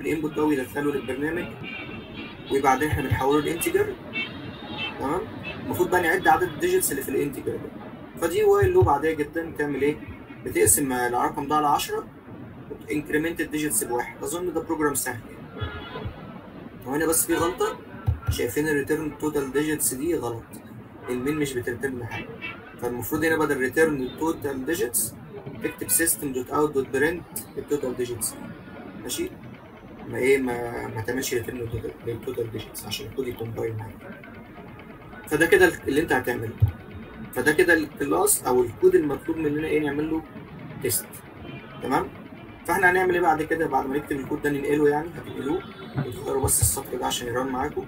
الانبوت ده ويدخله للبرنامج وبعدين احنا بنحوله لانتجر تمام المفروض بقى نعد عدد الديجيتس اللي في الانتجر ده فدي وايل لوب عاديه جدا بتعمل ايه بتقسم الرقم ده على 10 وتنكريمنت الديجيتس بواحد اظن ده بروجرام سهل يعني وهنا بس في غلطه شايفين الريتيرن توتال ديجيتس دي غلط المين مش بترترن حاجه فالمفروض هنا بدل ريتيرن توتال ديجيتس تكتب سيستم دوت اوت دوت برنت التوتال ديجيتس ماشي ما ايه ما ما تعملش ريتيرن للتوتال ديجيتس عشان الكود يكومباين معاك فده كده اللي انت هتعمله فده كده الكلاس او الكود المطلوب مننا ايه نعمل له تيست تمام فاحنا هنعمل ايه بعد كده بعد ما نكتب الكود ده ننقله يعني هتنقلوه وتغيروا بس السطر ده عشان يرن معاكم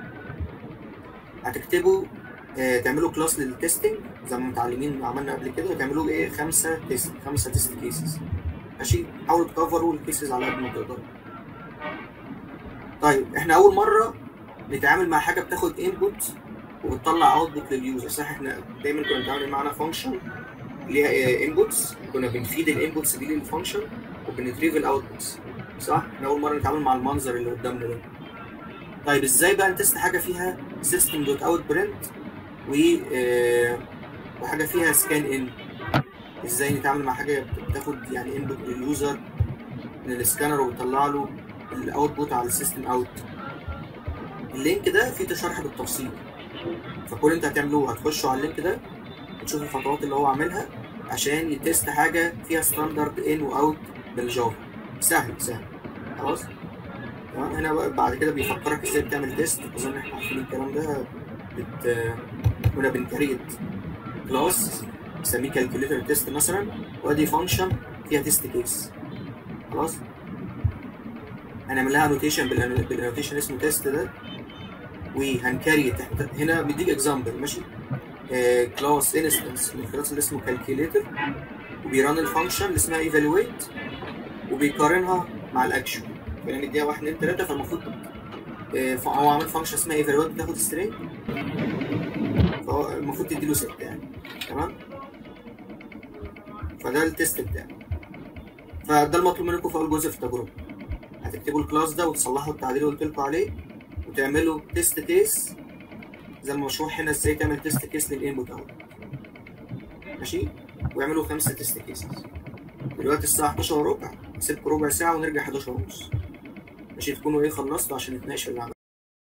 هتكتبوا آه تعملوا كلاس للتستنج زي ما متعلمين عملنا قبل كده وتعملوا ايه خمسه تيست خمسه تيست كيسز ماشي حاولوا تكفروا الكيسز على قد ما تقدروا طيب احنا اول مره نتعامل مع حاجه بتاخد انبوت وبتطلع اوتبوت لليوزر صح احنا دايما كنا بنتعامل معانا فانكشن ليها انبوتس كنا بنفيد الانبوتس دي للفانكشن وبنتريف الاوتبوتس صح احنا اول مره نتعامل مع المنظر اللي قدامنا ده طيب ازاي بقى نتست حاجه فيها سيستم دوت اوت برنت و آه وحاجه فيها سكان ان ازاي نتعامل مع حاجه بتاخد يعني انبوت لليوزر من السكانر وبتطلع له الاوتبوت على السيستم اوت اللينك ده فيه تشرح بالتفصيل فكل اللي انت هتعملوه هتخشوا على اللينك ده وتشوفوا الخطوات اللي هو عاملها عشان يتست حاجه فيها ستاندرد ان واوت بالجافا سهل سهل خلاص تمام هنا بعد كده بيفكرك ازاي بتعمل تيست اظن احنا عارفين الكلام ده بت كنا بنكريت كلاس نسميه كالكوليتر تيست مثلا وادي فانكشن فيها تيست كيس خلاص هنعمل لها انوتيشن بالانوتيشن اسمه تيست ده وهنكريت هنا بيديك اكزامبل ماشي كلاس انستنس من الكلاس اللي اسمه كالكوليتر وبيران الفانكشن اللي اسمها ايفالويت وبيقارنها مع الاكشن يعني مديها 1 2 3 فالمفروض هو عامل فانكشن اسمها ايفالويت بتاخد سترينج فهو المفروض تديله 6 يعني تمام فده التيست بتاعه فده المطلوب منكم في اول جزء في التجربه هتكتبوا الكلاس ده وتصلحوا التعديل اللي قلت لكم عليه وتعملوا تيست كيس زي ما مشروح هنا ازاي تعمل تيست كيس للانبوت اهو ماشي واعملوا خمسه تيست كيسز دلوقتي الساعه 11 وربع سيبكم ربع ساعه ونرجع 11 ونص ماشي تكونوا ايه خلصتوا عشان نتناقش في اللي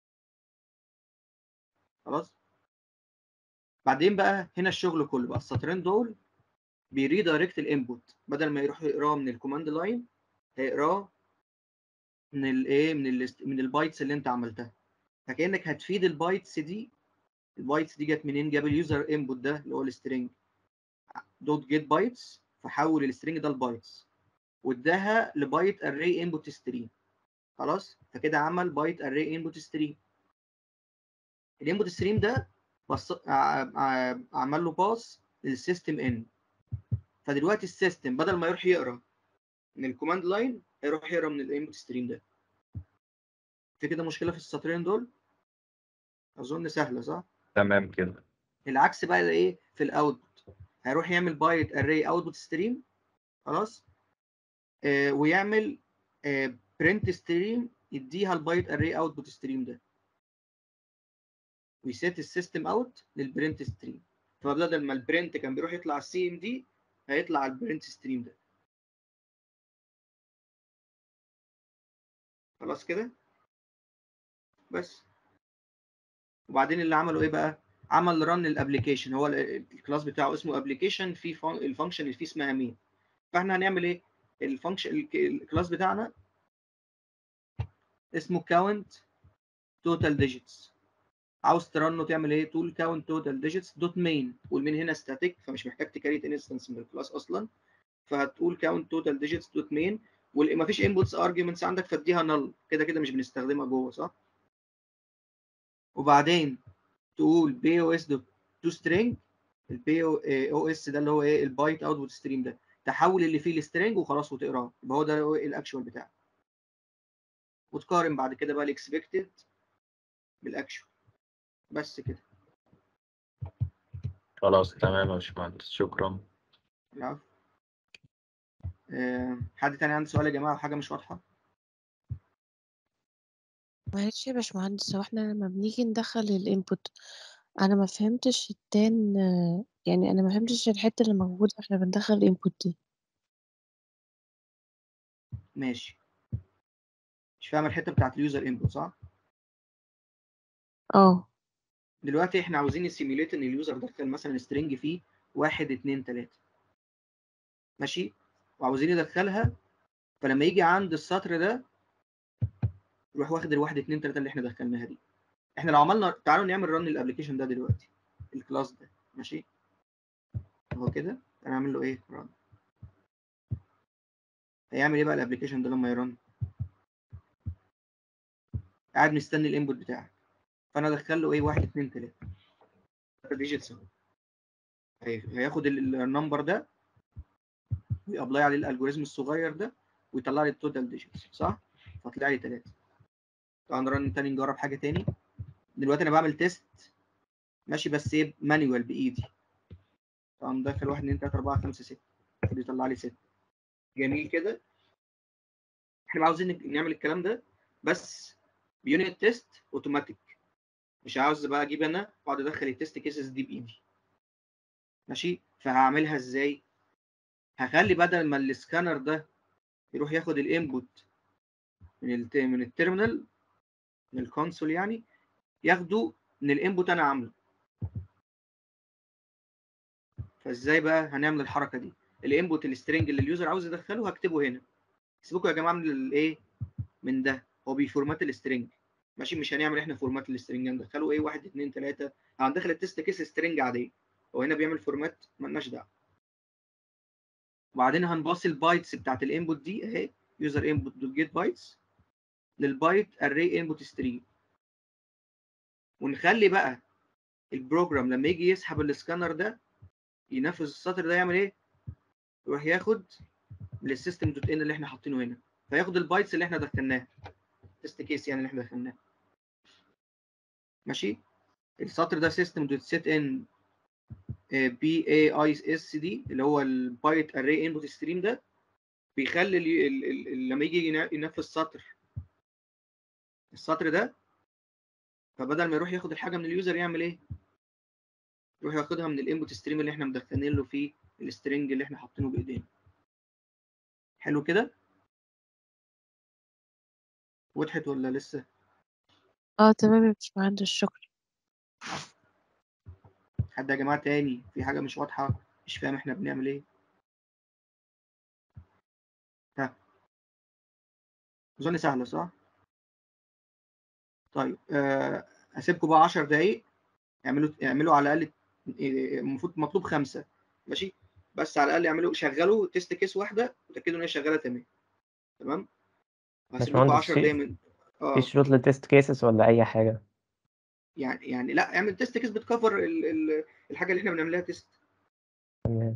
خلاص بعدين بقى هنا الشغل كله بقى السطرين دول بيريدايركت الانبوت بدل ما يروح يقراه من الكوماند لاين هيقراه من الايه من ال من البايتس اللي انت عملتها فكانك هتفيد البايتس دي البايتس دي جت منين جاب اليوزر انبوت ده اللي هو السترنج دوت جيت بايتس فحول السترنج ده لبايتس واداها لبايت اري انبوت ستريم خلاص فكده عمل بايت اري انبوت ستريم الانبوت ستريم ده بص عمل له باس للسيستم ان فدلوقتي السيستم بدل ما يروح يقرا من الكوماند لاين هيروح يقرا من الانبوت ستريم ده في كده مشكله في السطرين دول اظن سهله صح تمام كده العكس بقى ايه في الاوتبوت هيروح يعمل بايت اري اوتبوت ستريم خلاص آه ويعمل آه برنت ستريم يديها البايت اري اوتبوت ستريم ده ويسيت السيستم اوت للبرنت ستريم فبدل ما البرنت كان بيروح يطلع على السي ام دي هيطلع على البرنت ستريم ده خلاص كده بس وبعدين اللي عمله ايه بقى عمل رن الابلكيشن هو الكلاس بتاعه اسمه ابلكيشن في الفانكشن اللي فيه اسمها مين فاحنا هنعمل ايه الفانكشن الكلاس بتاعنا اسمه كاونت توتال ديجيتس عاوز ترنه تعمل ايه تقول كاونت توتال ديجيتس دوت مين والمين هنا ستاتيك فمش محتاج تكريت انستنس من الكلاس اصلا فهتقول كاونت توتال ديجيتس دوت مين وما فيش انبوتس ارجيومنتس عندك فاديها نل كده كده مش بنستخدمها جوه صح وبعدين تقول بي او اس دوت تو سترينج البي او اس ده اللي هو ايه البايت اوتبوت ستريم ده تحول اللي فيه السترينج وخلاص وتقراه يبقى هو ده الاكشوال بتاعك وتقارن بعد كده بقى الاكسبكتد بالاكشوال بس كده خلاص تمام يا باشمهندس شكرا العفو أه حد تاني عنده سؤال يا جماعه حاجه مش واضحه معلش يا باشمهندس هو احنا لما بنيجي ندخل الانبوت انا ما فهمتش التان يعني انا ما فهمتش الحته اللي موجوده واحنا بندخل الانبوت دي ماشي مش فاهم الحته بتاعت اليوزر انبوت صح اه دلوقتي احنا عاوزين نسيميوليت ان اليوزر دخل مثلا سترينج فيه واحد اتنين تلاته ماشي وعاوزين ندخلها فلما يجي عند السطر ده يروح واخد الواحد اتنين تلاته اللي احنا دخلناها دي احنا لو عملنا تعالوا نعمل رن الابلكيشن ده دلوقتي الكلاس ده ماشي اهو كده هنعمل له ايه رن هيعمل ايه بقى الابلكيشن ده لما يرن قاعد مستني الانبوت بتاعك فانا ادخل له ايه واحد اتنين تلاته ديجيتس اهو هي- هياخد ال- النمبر ده ويابلاي عليه الالجوريزم الصغير ده ويطلع لي التوتال ديجيتس صح؟ فطلع لي تلاته طبعا رن تاني نجرب حاجه تاني دلوقتي انا بعمل تيست ماشي بس ايه مانيوال بايدي طبعا مدخل 1 2 3 4 5 6 بيطلع لي 6 جميل كده احنا عاوزين نعمل الكلام ده بس بيونت تيست اوتوماتيك مش عاوز بقى اجيب انا واقعد ادخل التيست كيسز دي بايدي ماشي فهعملها ازاي هخلي بدل ما السكانر ده يروح ياخد الانبوت من الت... من التيرمينال من الكونسول يعني ياخده من الانبوت انا عامله فازاي بقى هنعمل الحركه دي الانبوت السترنج اللي اليوزر عاوز يدخله هكتبه هنا سيبكم يا جماعه من الايه من ده هو بيفورمات السترنج ماشي مش هنعمل احنا فورمات السترنج هندخله ايه 1 2 3 هندخل التست كيس سترنج عاديه هو هنا بيعمل فورمات مالناش دعوه وبعدين هنباص البايتس بتاعت الانبوت دي اهي يوزر انبوت دوت جيت بايتس للبايت اري انبوت ستريم ونخلي بقى البروجرام لما يجي يسحب السكانر ده ينفذ السطر ده يعمل ايه؟ يروح ياخد من السيستم دوت ان اللي احنا حاطينه هنا فياخد البايتس اللي احنا دخلناها تيست كيس يعني اللي احنا دخلناه ماشي السطر ده سيستم دوت سيت ان بي اي اي اس دي اللي هو البايت اري انبوت ستريم ده بيخلي ال- ال- ال- ال- لما يجي ينا- ينفذ سطر السطر ده فبدل ما يروح ياخد الحاجه من اليوزر يعمل ايه؟ يروح ياخدها من الانبوت ستريم اللي احنا مدخلين له فيه السترنج اللي احنا حاطينه بايدينا حلو كده؟ وضحت ولا لسه؟ اه تمام يا باشمهندس شكرا حد يا جماعه تاني في حاجه مش واضحه مش فاهم احنا بنعمل ايه؟ ها اظن سهله صح؟ طيب آه، هسيبكم بقى 10 دقايق اعملوا اعملوا على الاقل إيه، المفروض مطلوب خمسه ماشي بس على الاقل اعملوا شغلوا تيست كيس واحده وتاكدوا ان هي شغاله تمام تمام هسيب لكم باشمهندس 10 في دقايق من اه في شروط للتست كيسز ولا أي حاجة؟ يعني يعني لا اعمل تيست كيس بتكفر ال- ال- الحاجه اللي احنا بنعملها تيست تمام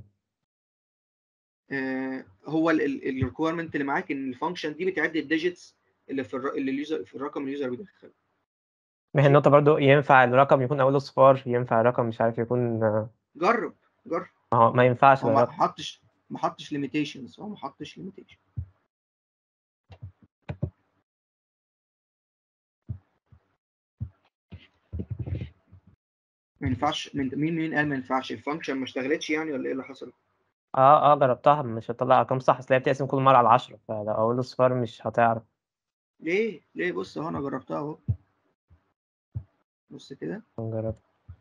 آه هو الريكويرمنت اللي معاك ان الفانكشن دي بتعد الديجيتس اللي في الر... اللي اليوزر في الرقم اللي اليوزر بيدخله ما هي النقطة برضو ينفع الرقم يكون أوله صفار ينفع الرقم مش عارف يكون آه، جرب جرب ما هو ما ينفعش هو ما الرقم حطش ما حطش ليميتيشنز هو ما حطش ليميتيشن ما ينفعش من مين مين قال ما ينفعش الفانكشن ما اشتغلتش يعني ولا ايه اللي حصل اه اه جربتها مش هتطلع أرقام صح أصل هي بتقسم كل مرة على عشرة فلو أوله صفار مش هتعرف ليه ليه بص اهو انا جربتها اهو بص كده نجرب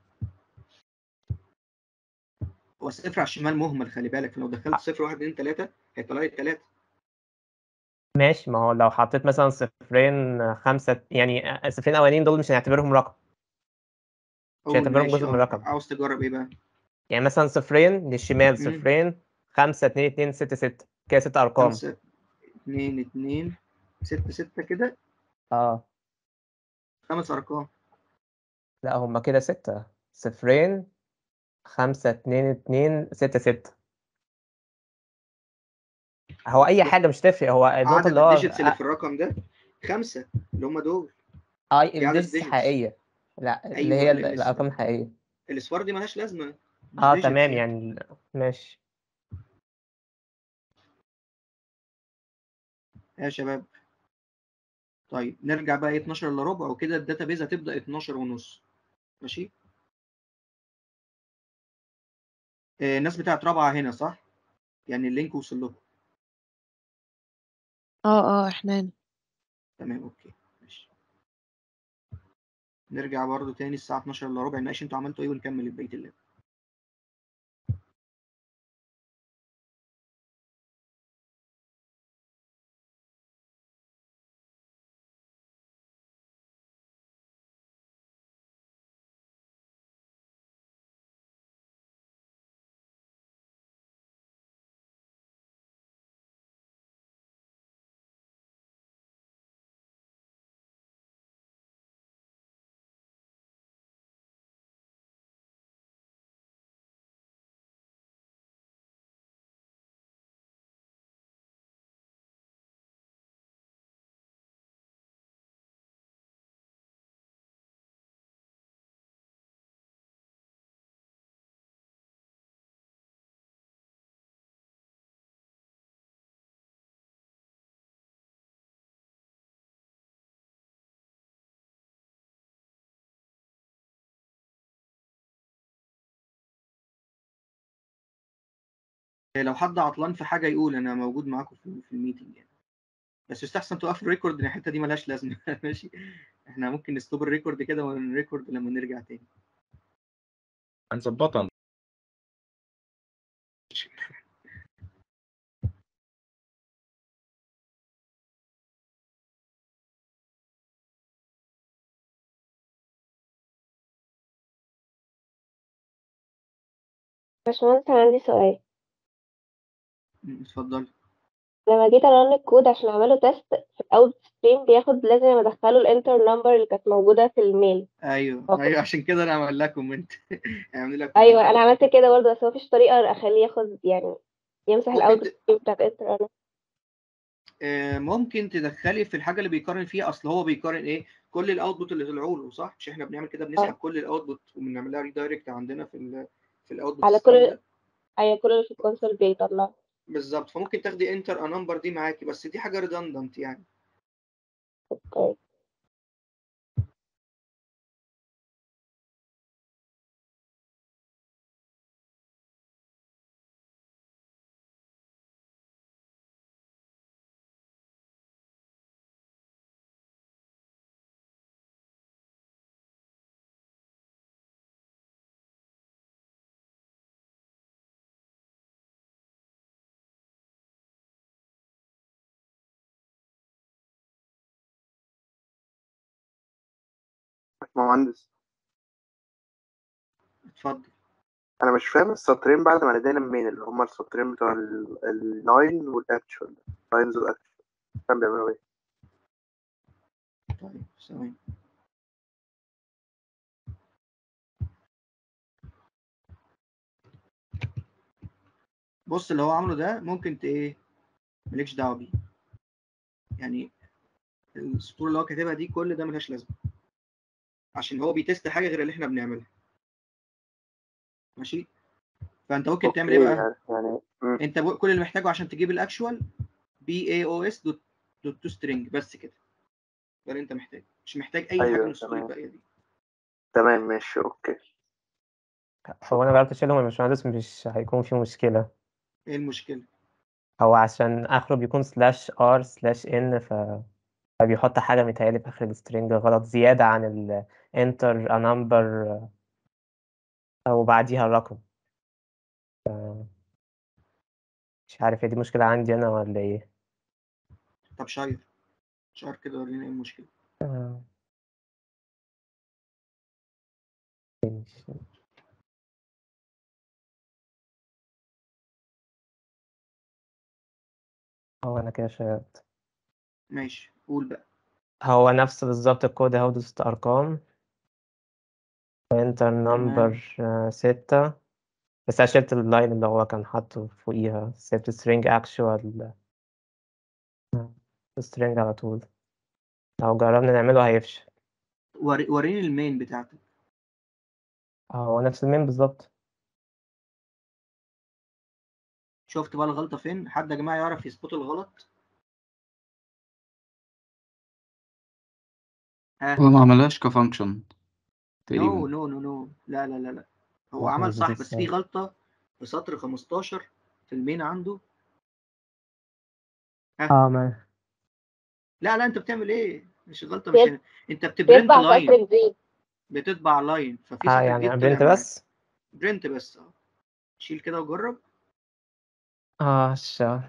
هو الصفر على الشمال مهمل خلي بالك لو دخلت صفر واحد اتنين تلاته هيطلع لي تلاته ماشي ما هو لو حطيت مثلا صفرين آه، خمسة يعني آه، الصفرين الأولانيين دول مش هنعتبرهم رقم مش قول هيعتبرهم ماشي جزء من اه الرقم عاوز تجرب ايه بقى يعني مثلا صفرين للشمال مم. صفرين خمسة اتنين اتنين ستة ستة كده ست أرقام خمسة اتنين اتنين ستة ستة كده اه خمس أرقام لا هما كده ستة صفرين خمسة اتنين اتنين ستة ستة هو أي حاجة مش تفرق هو النقطة عدد اللي هو الديجيتس اللي في الرقم ده خمسة اللي هم دول اه عدد الديجيتس digits. حقيقية لا اللي أيوة، هي اللي- ال- الأرقام الحقيقية الأصفار دي ملهاش لازمة مش اه digits تمام يعني ماشي يا شباب طيب نرجع بقى 12 الا ربع وكده الداتابيز هتبدا 12 ونص ماشي آه، الناس بتاعت رابعه هنا صح يعني اللينك وصل لكم اه اه احنا هنا تمام اوكي ماشي نرجع برضو تاني الساعه 12 الا ربع نناقش انتوا عملتوا ايه ونكمل بقيه اللاب آه، لو حد عطلان في حاجه يقول انا موجود معاكم في في الميتنج يعني بس يستحسن توقف الريكورد لان الحته دي ملهاش لازمه ماشي احنا ممكن نستوب الريكورد كده ونريكورد لما نرجع تاني هنظبطها باشمهندس أنا عندي سؤال م، اتفضلي لما جيت أرن الكود عشان أعمله تيست في الأوت ستريم بياخد لازم أدخله الانتر نمبر اللي كانت موجودة في الميل ايوه أوكي. ايوه عشان كده انا عمل لها كومنت اعمل لها أيوة أنا عملت كده برضه بس مفيش طريقة أخليه ياخد يعني يمسح ممكن الأوت ت- ستريم بتاعت الانتر آه، ممكن تدخلي في الحاجه اللي بيقارن فيها اصل هو بيقارن ايه كل الاوتبوت اللي طلعوا له صح مش احنا بنعمل كده بنسحب آه. كل الاوتبوت وبنعمل لها ريدايركت عندنا في ال في الاوتبوت على سيستم كل ده أيوة كل اللي في الكونسول بيطلع بالظبط فممكن تاخدي انتر ا نمبر دي معاكي بس دي حاجه ريدندنت يعني اوكي مهندس اتفضل انا مش فاهم السطرين بعد ما لقينا مين اللي هما السطرين بتوع ال- الناين والاكشوال ناينز والاكشوال كان بيعملوا ايه طيب ثواني بص اللي هو عامله ده ممكن ت ايه مالكش دعوه بيه يعني السطور اللي هو كاتبها دي كل ده ملهاش لازمه عشان هو بيتست حاجه غير اللي احنا بنعملها ماشي فانت ممكن تعمل ايه أوكي، بقى يعني يعني مم. انت ب- كل اللي محتاجه عشان تجيب الاكشوال بي اي او اس دوت دوت تو سترينج بس كده ده اللي انت محتاجه مش محتاج اي حاجه أيوة، من السطور تمام. الباقيه دي تمام ماشي اوكي هو انا جربت اشيلهم يا باشمهندس مش هيكون في مشكلة ايه المشكله هو عشان اخره بيكون سلاش ار سلاش ان ف فبيحط حاجة متهيألي في آخر السترينج غلط زيادة عن ال enter a number وبعديها الرقم ف... مش عارف هي دي مشكلة عندي أنا ولا إيه طب شاير شاير كده ورينا ايه المشكله آه. هو أنا كده شغلت ماشي قول بقى هو نفس بالظبط الكود اهو دوست أرقام انتر نمبر ستة بس أنا شلت اللاين اللي هو كان حاطه فوقيها سبت string actual string على طول لو جربنا نعمله هيفشل وري- وريني المين بتاعتك هو نفس المين بالظبط شفت بقى الغلطه فين حد يا جماعه يعرف يظبط الغلط ها هو ما عملهاش كفانكشن نو تقريبا نو نو نو لا لا لا لا هو لا، عمل مظبوط صح بس في ازاي؟ غلطة في سطر 15 في المين عنده اه ما لا لا انت بتعمل ايه مش غلطة مش بيت- هنا انت بتبرنت بيطبع لاين سطر جديد بتطبع لاين ففي اه سطر يعني جديد طلع برنت معاك بس برنت بس اه شيل كده وجرب اه شا.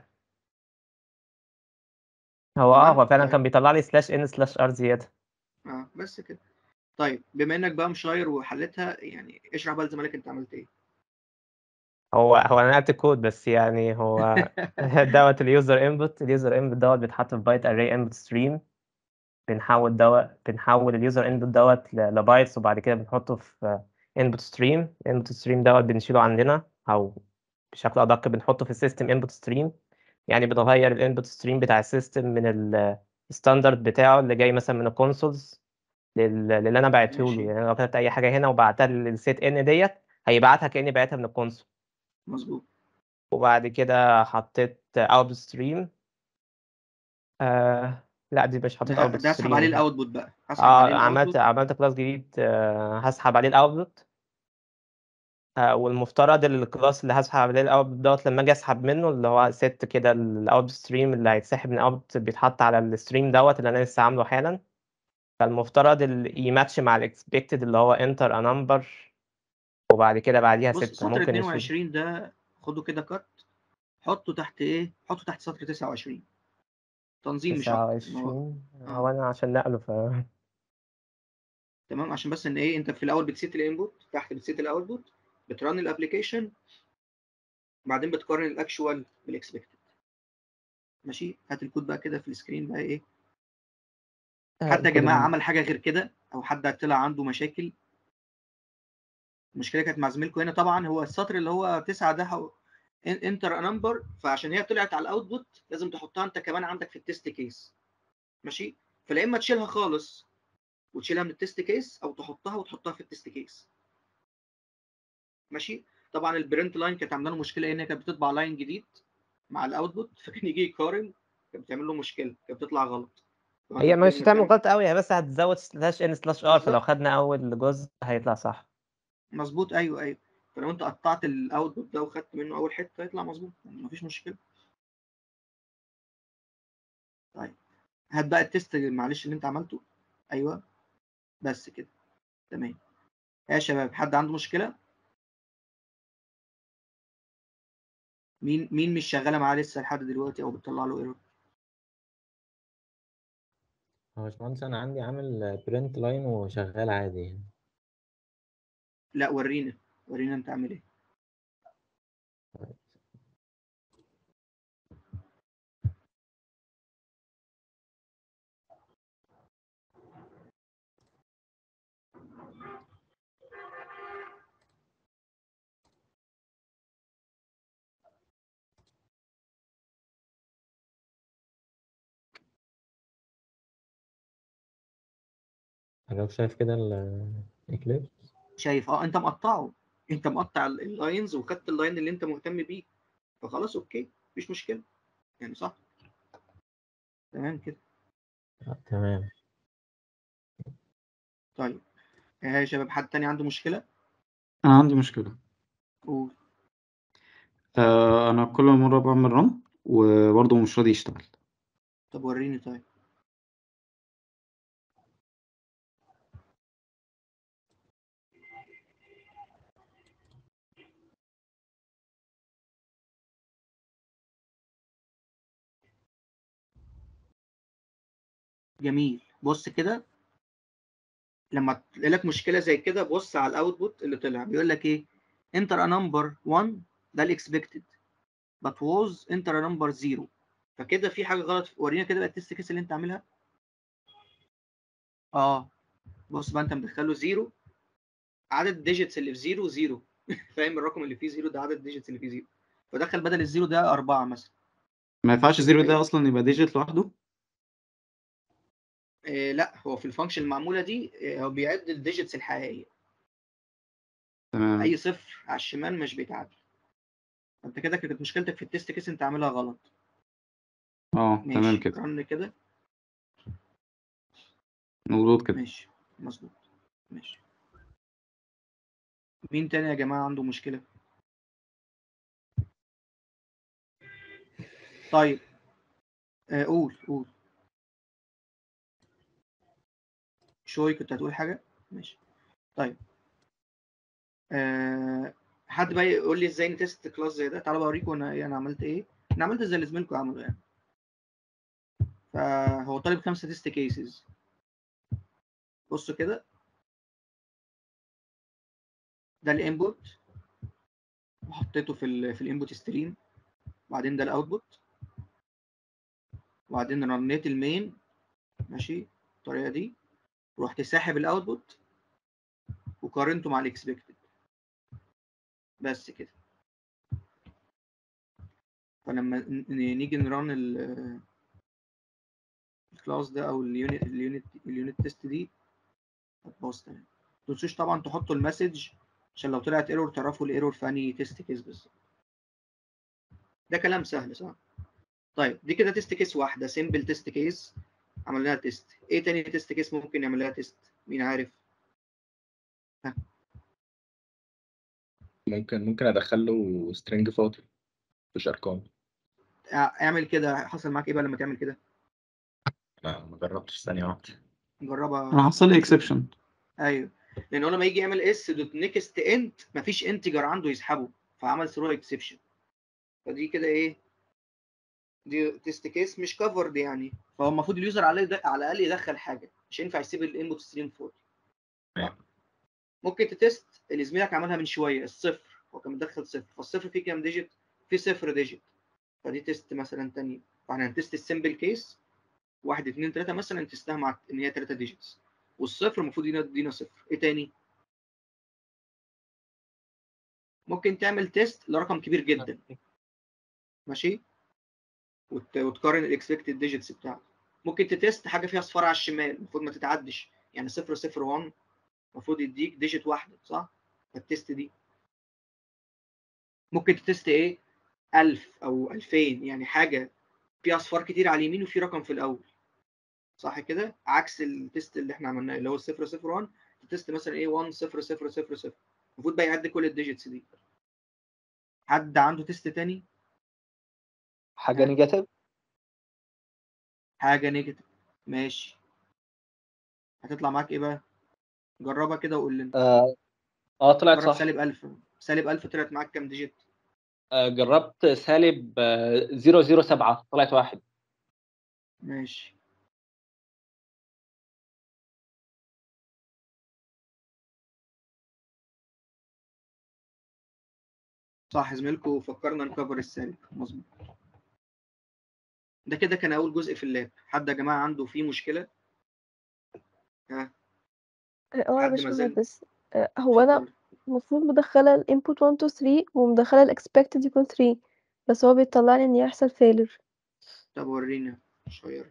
هو اه تمام هو فعلا طيب كان بيطلع لي سلاش ان سلاش ار زيادة اه بس كده طيب بما انك بقى مشاير وحلتها يعني اشرح بقى لزمالك انت عملت ايه هو هو انا نقلت الكود بس يعني هو دوت اليوزر انبوت اليوزر انبوت دوت بيتحط في بايت اري انبوت ستريم بنحول دوت بنحول اليوزر انبوت دوت ل- لبايتس وبعد كده بنحطه في انبوت ستريم انبوت ستريم دوت بنشيله عندنا او بشكل ادق بنحطه في السيستم انبوت ستريم يعني بنغير الانبوت ستريم بتاع السيستم من الستاندرد بتاعه اللي جاي مثلا من الكونسولز للي انا بعته له ماشي يعني أنا لو كتبت اي حاجه هنا وبعتها للسيت ان ديت هيبعتها كاني بعتها من الكونسول مظبوط وبعد كده حطيت اوت ستريم آه لا دي مش حطيت ده اوت ده هسحب عليه ستريم الاوتبوت بقى هسحب عليه اه عملت الاوتبوت عملت كلاس جديد آه هسحب عليه الاوتبوت آه والمفترض الكلاس اللي هسحب عليه الاوتبوت دوت لما اجي اسحب منه اللي هو ست كده الاوت ستريم اللي هيتسحب من الاوت بيتحط على الستريم دوت اللي انا لسه عامله حالا فالمفترض ال- يماتش مع الاكسبكتد اللي هو انتر ا نمبر وبعد كده بعديها بص ستة سطر ممكن يشيل 22 ده خده كده كات حطه تحت ايه حطه تحت سطر 29 تنظيم مش تسعة اكتر إن هو وعشرين اه هو أنا عشان نقله ف تمام عشان بس ان ايه انت في الاول بتسيت الانبوت تحت بتسيت الاوتبوت بترن الابلكيشن بعدين بتقارن الاكشوال بالاكسبكتد ماشي هات الكود بقى كده في السكرين بقى ايه آه، حد يا الكود جماعه ال- عمل حاجه غير كده او حد طلع عنده مشاكل المشكله كانت مع زميلكم هنا طبعا هو السطر اللي هو تسعة ده هو انتر نمبر فعشان هي طلعت على الاوتبوت لازم تحطها انت كمان عندك في التست كيس ماشي فلا اما تشيلها خالص وتشيلها من التست كيس او تحطها وتحطها في التست كيس ماشي طبعا البرنت لاين كانت عامله له مشكله ان هي كانت بتطبع لاين جديد مع الاوتبوت فكان يجي يقارن كانت بتعمل له مشكله كانت بتطلع غلط طبعاً هي كانت مش لازم هتعمل تعمل- غلط قوي هي بس هتزود سلاش ان سلاش ار فلو بالظبط. خدنا اول جزء هيطلع صح مظبوط ايوه ايوه فلو انت قطعت الاوتبوت ده وخدت منه اول حته هيطلع مظبوط يعني مفيش مشكله طيب هات بقى التست معلش اللي انت عملته ايوه بس كده تمام يا شباب حد عنده مشكله مين مين مش شغاله معاه لسه لحد دلوقتي او بتطلع له ايرور هو يا باشمهندس أنا عندي عامل برنت لاين وشغال عادي يعني لا ورينا ورينا انت عامل ايه حضرتك شايف كده الإكليبس شايف اه انت مقطعه انت مقطع ال- اللاينز وخدت اللاين اللي انت مهتم بيه فخلاص اوكي مفيش مشكله يعني صح تمام كده تمام طيب يا شباب حد تاني عنده مشكله أنا عندي مشكلة قول آه أنا كل مرة بعمل رن وبرضه مش راضي يشتغل طب وريني طيب جميل بص كده لما تلاقي لك مشكله زي كده بص على الاوتبوت اللي طلع بيقول لك ايه enter a number 1 ده الاكسبكتد but was enter a number 0 فكده في حاجه غلط ورينا كده بقى التست كيس اللي انت عاملها اه بص بقى انت مدخله 0 عدد الديجيتس اللي في 0 0 فاهم الرقم اللي فيه 0 ده عدد الديجيتس اللي فيه 0 فدخل بدل الزيرو ده 4 مثلا ما ينفعش زيرو ده أصلا يبقى ديجيت لوحده إيه لا هو في الفانكشن المعموله دي إيه هو بيعد الديجيتس الحقيقيه تمام اي صفر على الشمال مش بيتعد انت كده كانت مشكلتك في التست كيس انت عاملها غلط اه تمام ماشي كده رن كده مظبوط كده ماشي مظبوط ماشي مين تاني يا جماعة عنده مشكلة طيب آه قول قول شوي كنت هتقول حاجة ماشي طيب آه حد بقى يقول لي ازاي نتست كلاس زي ده تعالوا بقى اوريكم انا ايه انا عملت ايه انا عملت زي اللي زميلكم عملوا يعني فهو طالب خمسة تيست كيسز بصوا كده ده الانبوت وحطيته في ال في الانبوت ستريم وبعدين ده الاوتبوت وبعدين رنيت المين ماشي بالطريقه دي ورحت ساحب الاوتبوت وقارنته مع الاكسبكتد بس كده فلما ن- نيجي نرن ال- الكلاس ده او اليونت اليونت اليونت تيست دي هتبوظ تمام ما تنسوش طبعا تحطوا المسج عشان لو طلعت ايرور تعرفوا الايرور في انهي تيست كيس بالظبط ده كلام سهل صح طيب دي كده تيست كيس واحده سيمبل تيست كيس عملناها تيست ايه تاني تيست كيس ممكن نعمل لها تيست مين عارف ممكن ممكن ادخل له سترينج فاضي مش ارقام ا- اعمل كده حصل معاك ايه بقى لما تعمل كده لا ما جربتش ثانيه واحده نجربها انا حصل لي اكسبشن ايوه لان هو لما يجي يعمل اس دوت نيكست انت مفيش انتجر عنده يسحبه فعمل ثرو اكسبشن فدي كده ايه دي تيست كيس مش كفرد يعني فهو المفروض اليوزر على على الاقل يدخل حاجه مش ينفع يسيب الانبوت ستريم فاضي تمام. ممكن تتست اللي زميلك عملها من شويه الصفر هو كان مدخل صفر فالصفر فيه كام ديجيت فيه صفر ديجيت فدي تيست مثلا تانية فاحنا هنتست السمبل كيس واحد اتنين تلاته مثلا تستها مع ان هي تلاته ديجيتس والصفر المفروض يدينا يدينا صفر ايه تاني ممكن تعمل تيست لرقم كبير جدا ماشي وت... وتقارن الاكسبكتد ديجيتس بتاعته ممكن تتست حاجه فيها صفار على الشمال المفروض ما تتعدش يعني 0 0 1 المفروض يديك ديجيت واحده صح فالتست دي ممكن تتست ايه 1000 او 2000 يعني حاجه فيها اصفار كتير على اليمين وفي رقم في الاول صح كده عكس التست اللي احنا عملناه اللي هو 0 0 1 تست مثلا ايه 1 0 0 0 0 المفروض بقى يعد كل الديجيتس دي حد عنده تيست تاني حاجة نيجاتيف حاجه نيجاتيف ماشي هتطلع معاك ايه بقى جربها كده وقول لنا اه آه، طلعت جرب صح سالب 1000 سالب 1000 طلعت معاك كام ديجيت آه جربت سالب آه، 007 طلعت واحد ماشي صح زميلكم فكرنا نكفر السالب مظبوط ده كده كان اول جزء في اللاب حد يا جماعه عنده فيه مشكله ها اه يا حد ما زال باشمهندس آه، هو انا اتفضل المفروض مدخله الانبوت 1 2 3 ومدخله الاكسبكتد يكون 3 بس هو بيطلع لي ان يحصل فيلر طب ورينا شير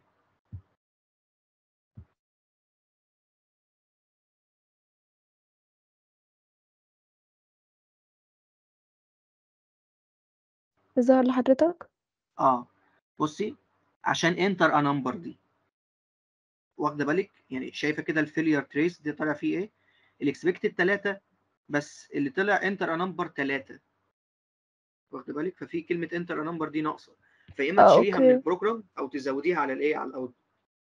ظهر لحضرتك اه بصي عشان انتر ا نمبر دي واخده بالك يعني شايفه كده الفيلير تريس دي طالع فيه ايه الاكسبكتد 3 بس اللي طلع انتر ا نمبر 3 واخده بالك ففي كلمه انتر ا نمبر دي ناقصه فيا اما اه تشيليها من اوكي البروجرام او تزوديها على الايه على الاوت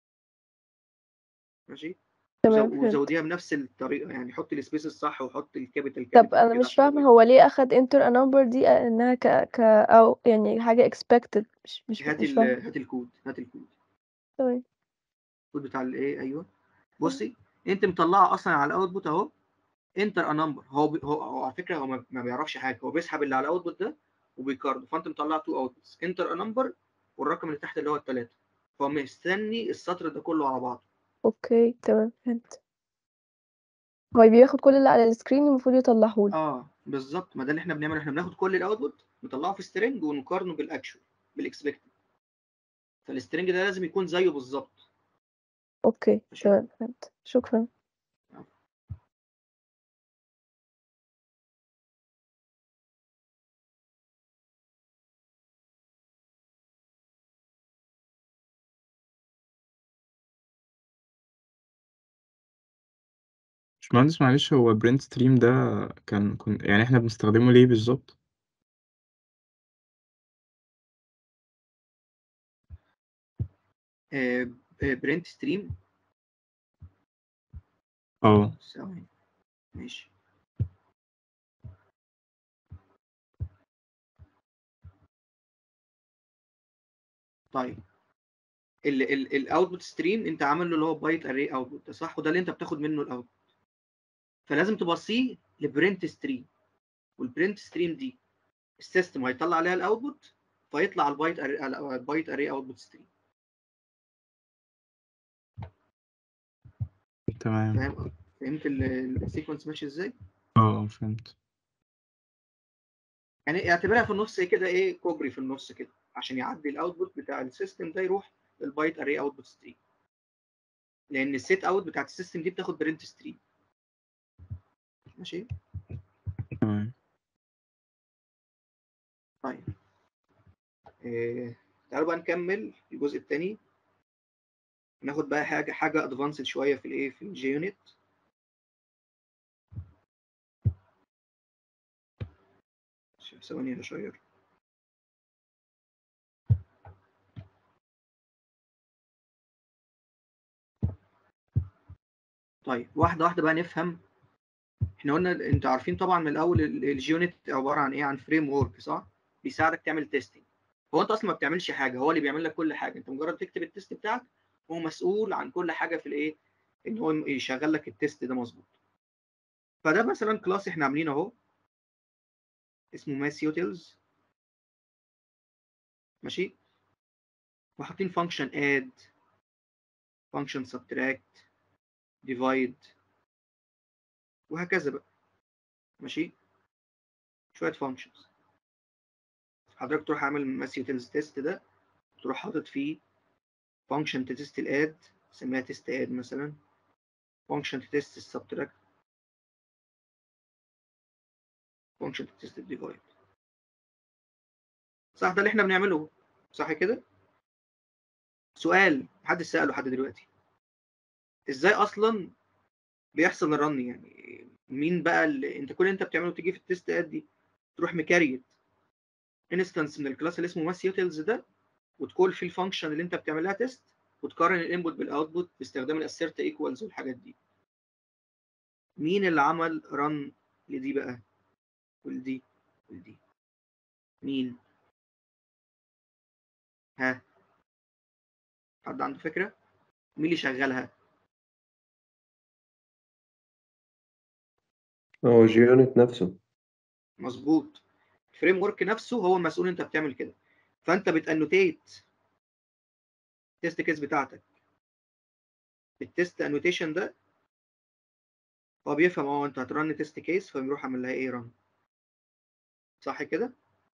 ماشي تمام وزو- فهمت وزوديها بنفس الطريقه يعني حطي السبيس الصح وحطي الكابيتال طب كابيتال انا كده مش عشان فاهمه ايه هو ليه اخد enter a number دي انها ك ك او يعني حاجه expected مش مش هاتي مش ال- فاهمه هاتي الكود هاتي الكود تمام الكود بتاع الايه ايوه بصي انت مطلعه اصلا على الاوتبوت اهو انتر ا نمبر هو بي هو, هو على فكره هو ما ما بيعرفش حاجه هو بيسحب اللي على الاوتبوت ده وبيكارده فانت مطلع تو اوتبوتس انتر ا نمبر والرقم اللي تحت اللي هو الثلاثه فهو مستني السطر ده كله على بعضه اوكي تمام فهمت هو بياخد كل اللي على السكرين المفروض يطلعهولي اه بالظبط ما ده اللي احنا بنعمله احنا بناخد كل الاوتبوت نطلعه في سترينج ونقارنه بالاكشوال بالاكسبكتد فالسترينج ده لازم يكون زيه بالظبط اوكي ماشي تمام فهمت شكرا باشمهندس معلش هو برنت ستريم ده كان كن يعني احنا بنستخدمه ليه بالظبط برنت ستريم اه ثواني ماشي طيب ال ال الاوتبوت ستريم انت عامل له اللي هو بايت اري اوتبوت ده صح وده اللي انت بتاخد منه الاوتبوت فلازم تبصيه لبرنت ستريم والبرنت ستريم دي السيستم هيطلع عليها الاوتبوت فيطلع البايت اري البايت اري اوتبوت ستريم تمام فاهم فهمت ال- السيكونس ماشي ازاي اه فهمت يعني اعتبرها في النص كده ايه كوبري في النص كده عشان يعدي الاوتبوت بتاع السيستم ده يروح للبايت اري اوتبوت ستريم لان السيت اوت بتاعت السيستم دي بتاخد برنت ستريم ماشي تمام طيب إيه. تعالوا بقى نكمل الجزء الثاني ناخد بقى حاجه حاجه ادفانسد شويه في الايه في الجي يونت ثواني هشير طيب واحده واحده بقى نفهم احنا قلنا انتوا عارفين طبعا من الاول الجي يونت عباره عن ايه عن فريم ورك صح بيساعدك تعمل تيستنج هو انت اصلا ما بتعملش حاجه هو اللي بيعمل لك كل حاجه انت مجرد تكتب التيست بتاعك هو مسؤول عن كل حاجه في الايه ان هو يشغل لك التيست ده مظبوط فده مثلا كلاس احنا عاملينه اهو اسمه ماس يوتيلز ماشي وحاطين فانكشن اد فانكشن سبتراكت ديفايد وهكذا بقى ماشي شويه فانكشنز حضرتك تروح عامل ماس يوتيلز تيست ده تروح حاطط فيه فانكشن تيست الاد سميها تيست اد مثلا فانكشن تيست السبتراكت فانكشن تيست الديفايد صح ده اللي احنا بنعمله صح كده سؤال محدش سأله لحد دلوقتي ازاي اصلا بيحصل الرن يعني مين بقى اللي انت كل اللي انت بتعمله تيجي في التيست اد دي تروح مكاريت انستنس من الكلاس اللي اسمه ماس يوتيلز ده وتكول فيه الفانكشن اللي انت بتعمل لها تيست وتقارن الانبوت بالاوتبوت باستخدام الاسيرت ايكوالز والحاجات دي مين اللي عمل رن لدي بقى ولدي ولدي مين ها حد عنده فكرة مين اللي شغلها هو جيونت نفسه مظبوط الفريم ورك نفسه هو المسؤول انت بتعمل كده فانت بتانوتيت التست كيس بتاعتك التست انوتيشن ده هو بيفهم اه انت هترن تيست كيس فبيروح عامل لها ايه رن صح كده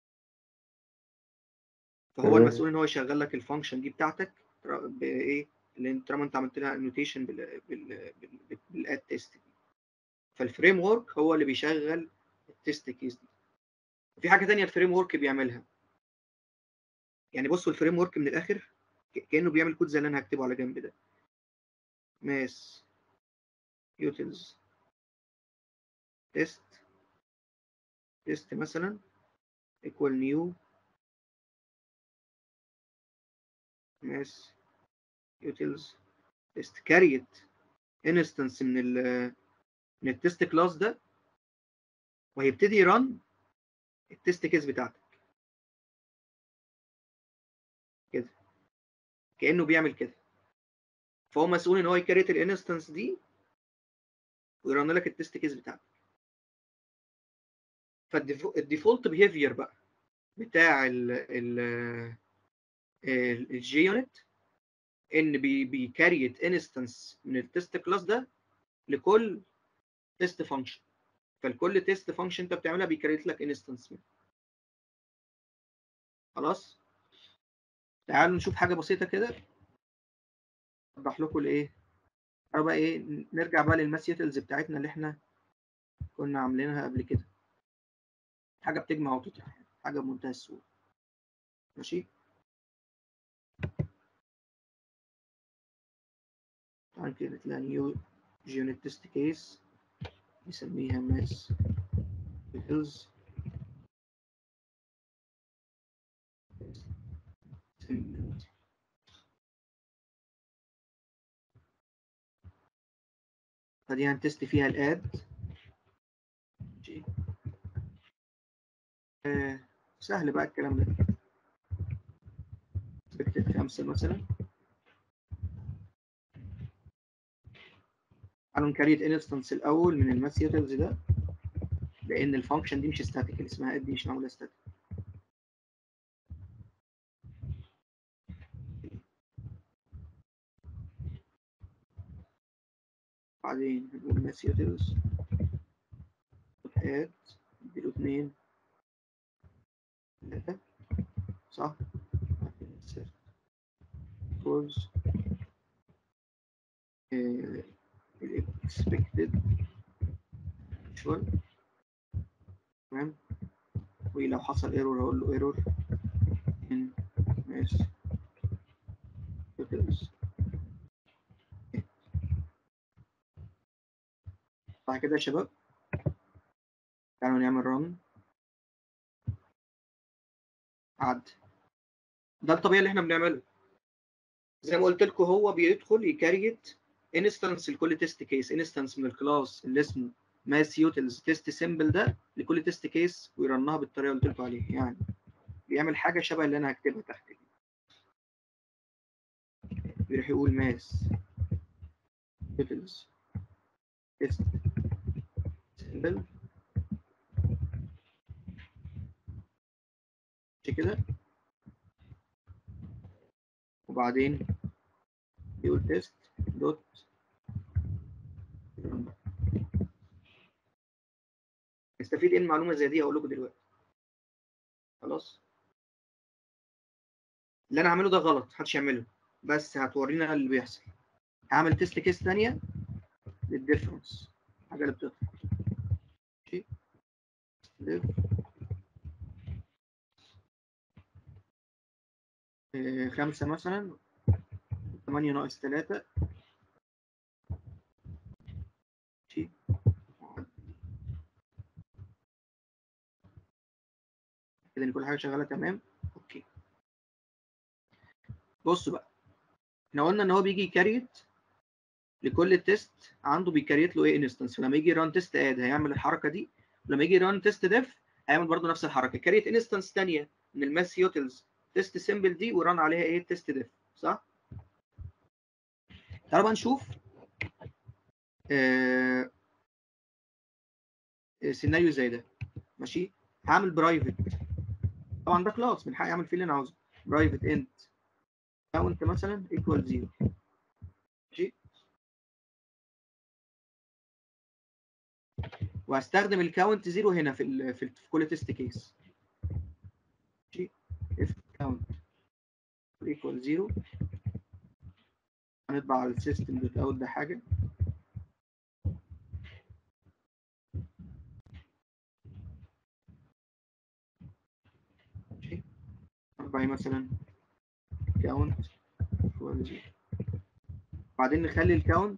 فهو تمام. المسؤول ان هو يشغل لك الفانكشن دي بتاعتك ترا- بايه اللي انت طالما انت عملت لها انوتيشن بال بال بال بالاد تيست دي فالفريم ورك هو اللي بيشغل التيست كيس دي وفي حاجه تانية الفريم ورك بيعملها يعني بصوا الفريم ورك من الاخر ك- كانه بيعمل كود زي اللي انا هكتبه على جنب ده ماس يوتيلز تيست تيست مثلا equal new ماس يوتيلز تيست كاريت انستنس من ال من التست كلاس ده وهيبتدي يرن التست كيس بتاعتك كده كانه بيعمل كده فهو مسؤول ان هو يكريت الانستنس دي ويرن لك التست كيس بتاعتك فالديفولت بيهيفير بقى بتاع ال ال الجي يونت ان بي بيكريت انستنس من التست كلاس ده لكل تيست فانكشن فالكل تيست فانكشن انت بتعملها بيكريت لك انستنس منه خلاص تعالوا نشوف حاجه بسيطه كده اوضح لكم الايه تعالوا بقى ايه نرجع بقى للماسيتلز بتاعتنا اللي احنا كنا عاملينها قبل كده حاجه بتجمع وتطرح حاجه بمنتهى السهوله ماشي تعالى كده تلاقي نيو جيونت تيست كيس نسميها ماس بيلز فدي هنتست فيها الاد ماشي. آه سهل بقى الكلام ده expected خمسة مثلا تعالوا نكريت انستنس الاول من الماس يوتلز ده لان الفانكشن دي مش ستاتيك اللي اسمها اد دي مش معموله ستاتيك بعدين هنقول ماس يوتلز اد اديله اتنين تلاتة صح equals uh, expected actual تمام ولو حصل ايرور هقول له ايرور in mass totals صح كده يا شباب تعالوا نعمل رن عد ده الطبيعي اللي احنا بنعمله زي ما قلت لكم هو بيدخل يكريت انستنس لكل تيست كيس انستنس من الكلاس اللي اسمه ماس يوتلز تيست سيمبل ده لكل تيست كيس ويرنها بالطريقه اللي قلت لكم عليها يعني بيعمل حاجه شبه اللي انا هكتبها تحت دي بيروح يقول ماس يوتلز تيست سيمبل كده وبعدين يقول تيست دوت نستفيد ايه من معلومه زي دي هقول لكم دلوقتي خلاص اللي انا هعمله ده غلط محدش يعمله بس هتورينا اللي بيحصل هعمل تيست كيس ثانيه للديفرنس الحاجه اللي بتطلع ماشي diff آه، خمسة مثلا تمانية ناقص تلاتة ماشي كده ان كل حاجة شغالة تمام اوكي بصوا بقى احنا قلنا ان هو بيجي يكريت لكل تيست عنده بيكريت له ايه انستنس فلما يجي ران تيست اد هيعمل الحركة دي ولما يجي ران تيست ديف هيعمل برضه نفس الحركة كريت انستنس تانية من الماس يوتلز تيست سيمبل دي وران عليها ايه تيست ديف صح تعالوا بقى نشوف آه آه، سيناريو زي ده ماشي هعمل برايفت طبعا ده كلاس من حقي اعمل فيه اللي انا عاوزه برايفت انت كاونت مثلا ايكوال زيرو ماشي وهستخدم الكاونت زيرو هنا في ال في, ال في كل تيست كيس ماشي if count equal zero هنطبع على السيستم دوت اوت ده حاجه ماشي نطبع مثلا count equal zero بعدين نخلي الكاونت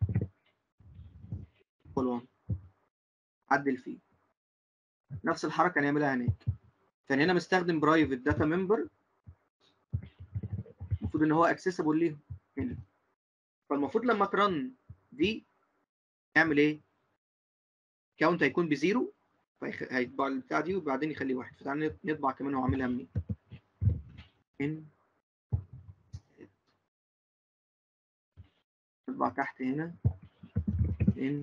equal 1 عدل فيه نفس الحركه نعملها هناك كان هنا مستخدم برايفت داتا ممبر المفروض ان هو اكسسبل ليهم هنا فالمفروض لما ترن دي يعمل ايه؟ كاونت هيكون بزيرو فهيطبع البتاع دي وبعدين يخليه واحد فتعالى نطبع كمان هو عاملها منين ان نطبع تحت هنا ان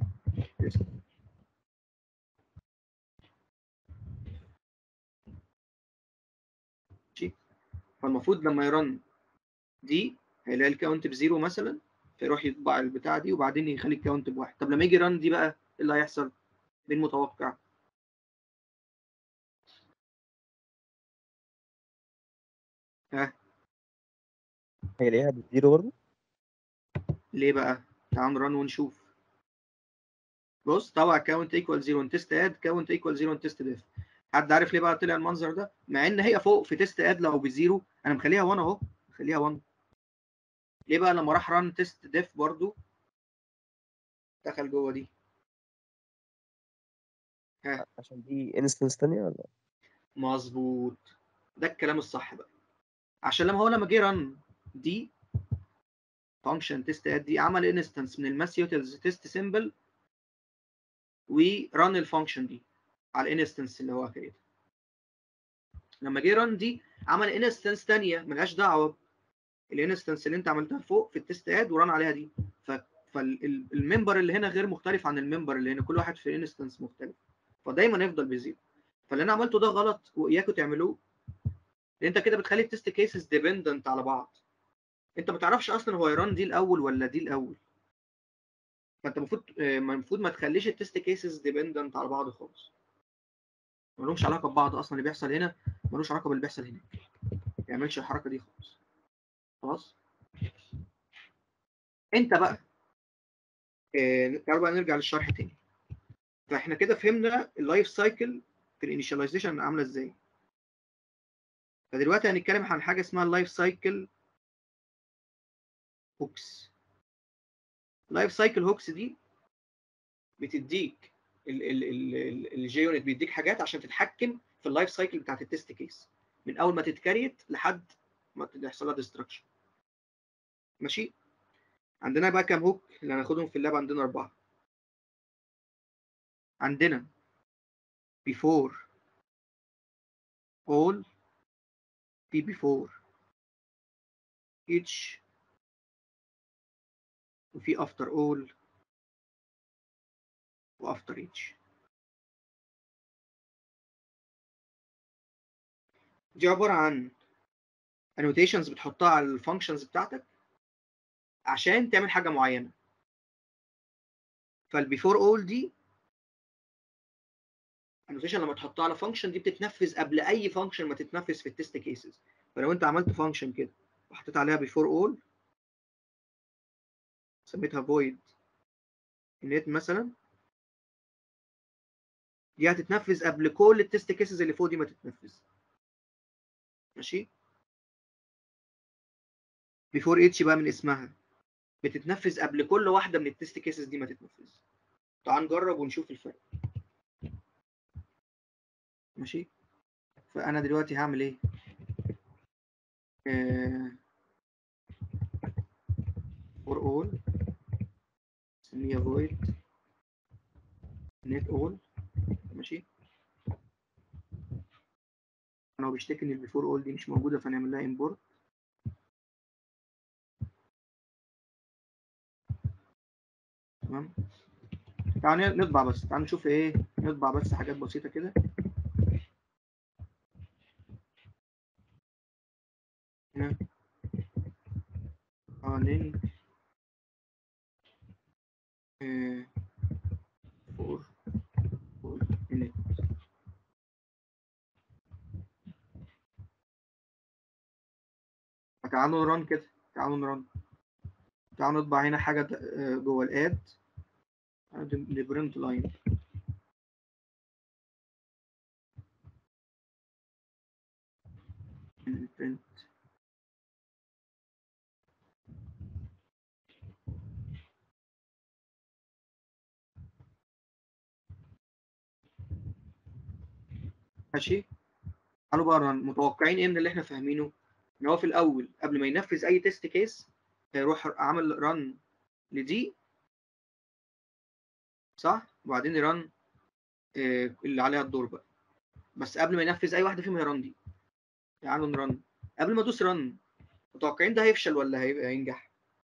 ماشي فالمفروض لما يرن دي هيلاقي الكاونت بزيرو مثلا فيروح يطبع البتاع دي وبعدين يخلي الكاونت بواحد طب لما يجي رن دي بقى ايه اللي هيحصل؟ مين متوقع؟ ها هيلاقيها بالزيرو برضه ليه بقى؟ تعال نرن ونشوف بص طبعا كاونت ايكوال زيرو تيست اد كاونت ايكوال زيرو تيست ديف حد عارف ليه بقى طلع المنظر ده؟ مع ان هي فوق في تيست اد لو بزيرو انا مخليها 1 اهو مخليها 1 ليه بقى لما راح ران تيست ديف برضو دخل جوه دي ها عشان دي انستنس تانية ولا مظبوط ده الكلام الصح بقى عشان لما هو لما جه رن دي فانكشن تيست اد دي عمل انستنس من الماس يوتيلز تيست سيمبل ورن الفانكشن دي على الانستنس اللي هو كريتها لما جه رن دي عمل انستنس ثانيه ملهاش دعوه الانستنس اللي انت عملتها فوق في التيست اد وران عليها دي ف فالممبر اللي هنا غير مختلف عن الممبر اللي هنا كل واحد في انستنس مختلف فدايما يفضل بزيرو فاللي انا عملته ده غلط واياكم تعملوه لان انت كده بتخلي التيست كيسز ديبندنت على بعض انت ما تعرفش اصلا هو يران دي الاول ولا دي الاول فانت المفروض المفروض ما تخليش التيست كيسز ديبندنت على بعض خالص ما لهمش علاقه ببعض اصلا اللي بيحصل هنا ملوش علاقه باللي بيحصل هناك ما يعملش الحركه دي خالص خلاص انت بقى آه، تعالوا بقى نرجع للشرح تاني فاحنا كده فهمنا اللايف سايكل في الانيشاليزيشن عامله ازاي فدلوقتي هنتكلم عن حاجه اسمها اللايف سايكل هوكس اللايف سايكل هوكس دي بتديك الجي يونت بيديك حاجات عشان تتحكم في اللايف سايكل بتاعت التست كيس من اول ما تتكريت لحد ما يحصل لها ديستراكشن ماشي عندنا بقى كام هوك اللي هناخدهم في اللاب عندنا أربعة عندنا before all في before each وفي after all و after each دي عبارة عن annotations بتحطها على الفانكشنز بتاعتك عشان تعمل حاجة معينة فالبيفور اول دي annotation لما تحطها على فانكشن دي بتتنفذ قبل اي فانكشن ما تتنفذ في التست كيسز فلو انت عملت فانكشن كده وحطيت عليها بيفور اول سميتها void init مثلا دي هتتنفذ قبل كل التست كيسز اللي فوق دي ما تتنفذ ماشي بيفور اتش بقى من اسمها بتتنفذ قبل كل واحده من التست كيسز دي ما تتنفذ تعال نجرب ونشوف الفرق ماشي فانا دلوقتي هعمل ايه آه for all سميها void net all ماشي انا هو بيشتكي ان البيفور اول دي مش موجوده فنعمل لها import تمام تعال نطبع بس تعال نشوف ايه نطبع بس حاجات بسيطه كده هنا اه لينك آه فور فور init تعالوا نرن كده تعالوا نرن تعالوا نطبع هنا حاجة جوه الاد نبرنت لاين print ماشي تعالوا بقى رن متوقعين ايه من اللي احنا فاهمينه ان هو في الاول قبل ما ينفذ اي تيست كيس هيروح عامل رن لدي صح وبعدين يرن آه اللي عليها الدور بقى بس قبل ما ينفذ اي واحده فيهم هيرن دي تعالوا نرن قبل ما ادوس رن متوقعين ده هيفشل ولا هيبقى هينجح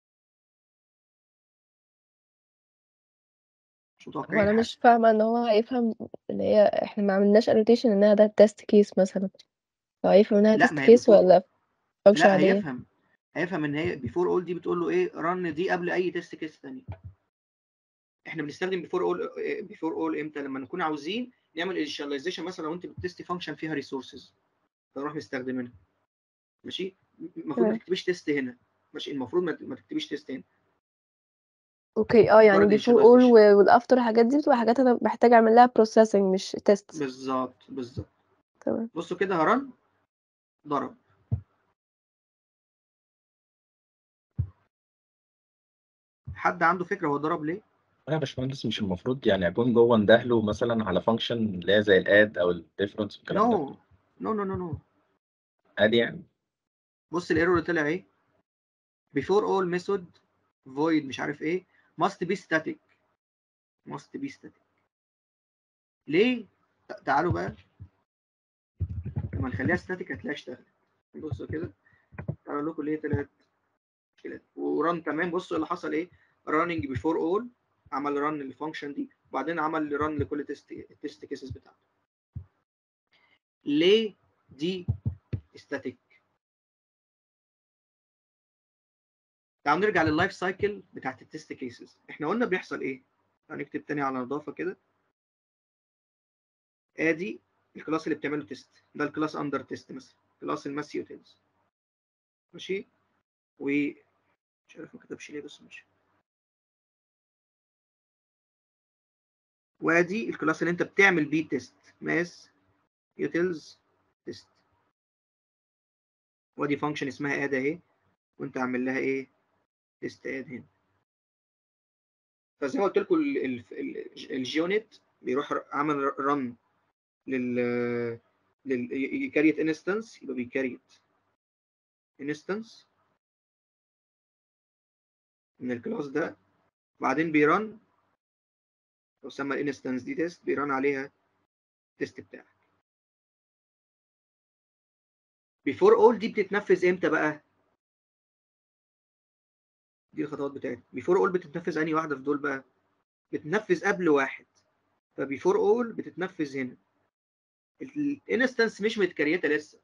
مش هو متوقعين انا حاجه مش فاهمه ان هو هيفهم اللي هي احنا ما عملناش annotation انها ده تيست كيس مثلا هو هيفهم انها لا تيست ما هي كيس بيفور ولا فانكشن لا عاديه هيفهم هيفهم ان هي بيفور اول دي بتقول له ايه رن دي قبل اي تيست كيس ثانيه احنا بنستخدم بيفور اول بيفور اول امتى لما نكون عاوزين نعمل انيشاليزيشن مثلا لو انت بتستي فانكشن فيها ريسورسز فنروح مستخدمينها ماشي المفروض ما تمام تكتبيش تيست هنا ماشي المفروض ما ما تكتبيش تيست هنا اوكي اه يعني مجرد before all initialization و- والافتر الحاجات دي بتبقى حاجات انا محتاجه اعمل لها processing مش تيست بالظبط بالظبط تمام بصوا كده هرن ضرب حد عنده فكره هو ضرب ليه يا باشمهندس مش المفروض يعني اكون جوه اندهله مثلا على فانكشن اللي هي زي الاد او الديفرنس والكلام ده نو نو نو نو نو عادي يعني بص الايرور اللي طلع ايه before all method void مش عارف ايه must be static must be static ليه ت- تعالوا بقى لما نخليها static هتلاقيها اشتغلت بصوا كده تعالوا لكم ليه طلعت كده وران كمان بصوا اللي حصل ايه running before all عمل ران للفانكشن دي وبعدين عمل ران لكل تيست التيست كيسز بتاعته ليه دي static تعالوا نرجع لللايف سايكل بتاعت التست كيسز احنا قلنا بيحصل ايه هنكتب تاني على نظافه كده ادي الكلاس اللي بتعمله تيست ده الكلاس اندر تيست مثلا كلاس الماس يوتيلز ماشي و مش عارف ما كتبش ليه بس ماشي وادي الكلاس اللي انت بتعمل بيه تيست ماس يوتيلز تيست وادي فانكشن اسمها اد اهي وانت عامل لها ايه تيست اد هنا فزي ما قلت لكم الجيونت بيروح عمل رن لل لل يكريت انستنس يبقى بيكريت انستنس من الكلاس ده بعدين بيرن يسمى الانستنس دي تيست بيرن عليها التيست بتاعك بيفور اول دي بتتنفذ امتى بقى دي الخطوات بتاعتي بيفور اول بتتنفذ انهي واحده في دول بقى بتتنفذ قبل واحد فبيفور اول بتتنفذ هنا الانستنس مش متكريته لسه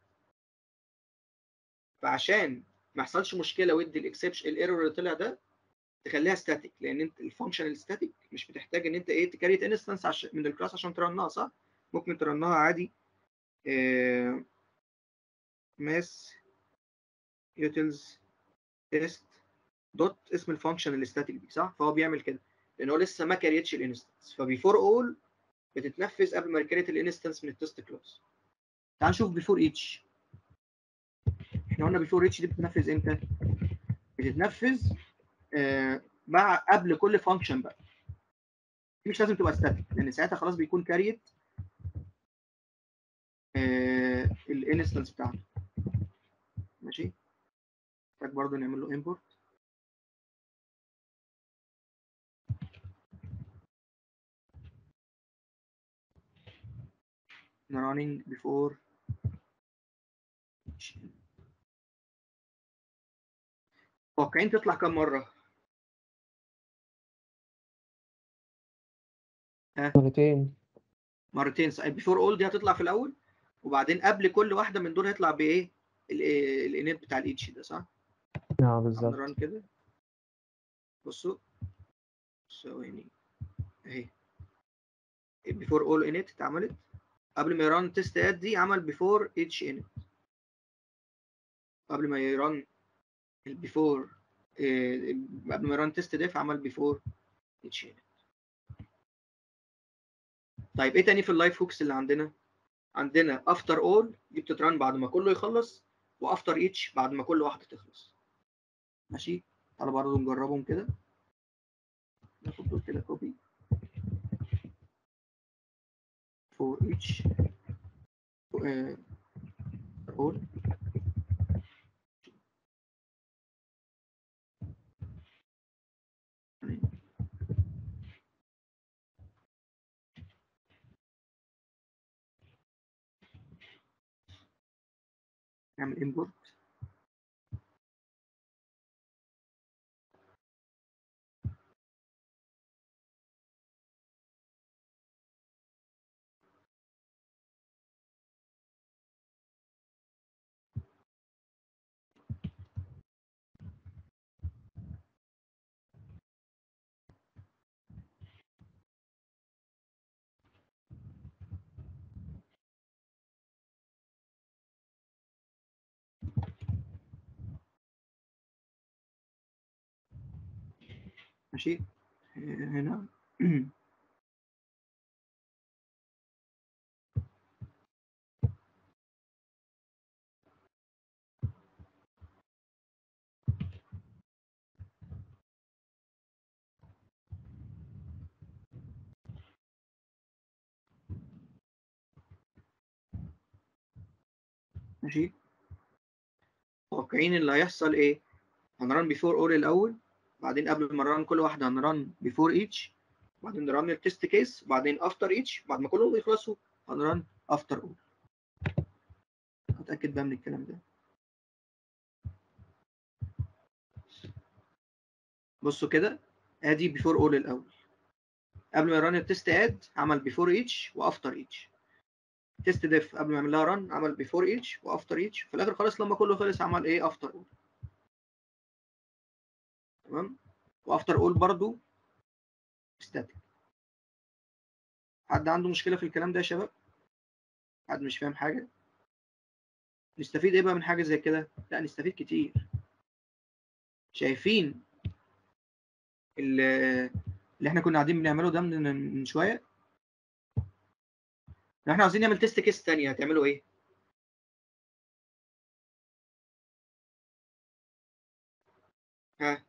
فعشان ما يحصلش مشكله ودي الاكسبشن الايرور اللي طلع ده تخليها ستاتيك لان انت الفانكشن الستاتيك مش بتحتاج ان انت ايه تكريت انستنس عشان من الكلاس عشان ترنها صح ممكن ترنها عادي آه ماس يوتيلز تيست دوت اسم الفانكشن الستاتيك دي صح فهو بيعمل كده لان هو لسه ما كريتش الانستنس فبيفور اول بتتنفذ قبل ما يكريت الانستنس من التست كلاس تعال نشوف بيفور ايتش احنا قلنا بيفور ايتش دي بتتنفذ امتى بتتنفذ آه مع قبل كل فانكشن بقى دي مش لازم تبقى ستاتيك لان ساعتها خلاص بيكون كاريت آه الانستنس بتاعته ماشي محتاج برضه نعمل له امبورت running before متوقعين تطلع كام مرة؟ ها مرتين مرتين بيفور اول دي هتطلع في الأول وبعدين قبل كل واحدة من دول هيطلع بإيه؟ الانيت بتاع الاتش ده صح؟ اه بالظبط ران كده بصوا ثواني اهي بيفور اول انيت اتعملت قبل ما يران تيست اد دي عمل بيفور اتش انت قبل ما يران البيفور قبل ما يران تيست ديف عمل بيفور اتش انت طيب ايه تاني في اللايف هوكس اللي عندنا عندنا افتر اول دي بتتران بعد ما كله يخلص وافتر اتش بعد ما كل واحده تخلص ماشي تعالوا برضه نجربهم كده ناخد دول كده كوبي for each uh, all نعمل import ماشي هنا ماشي متوقعين اللي هيحصل ايه هنران بيفور اول الاول بعدين قبل ما نران كل واحده هنران بيفور ايتش بعدين نران التست كيس وبعدين افتر ايتش بعد ما كلهم يخلصوا هنران افتر اول هتاكد بقى من الكلام ده بصوا كده ادي بيفور اول الاول قبل ما يران التست اد عمل بيفور ايتش وافتر ايتش تيست ديف قبل ما يعمل لها ران عمل بيفور ايتش وافتر ايتش في الاخر خالص لما كله خلص عمل ايه افتر اول تمام وافتر اول برضو ستاتيك حد عنده مشكله في الكلام ده يا شباب حد مش فاهم حاجه نستفيد ايه بقى من حاجه زي كده لا نستفيد كتير شايفين اللي اللي احنا كنا قاعدين بنعمله ده من من شويه لو احنا عاوزين نعمل تيست كيس تانية هتعملوا ايه ها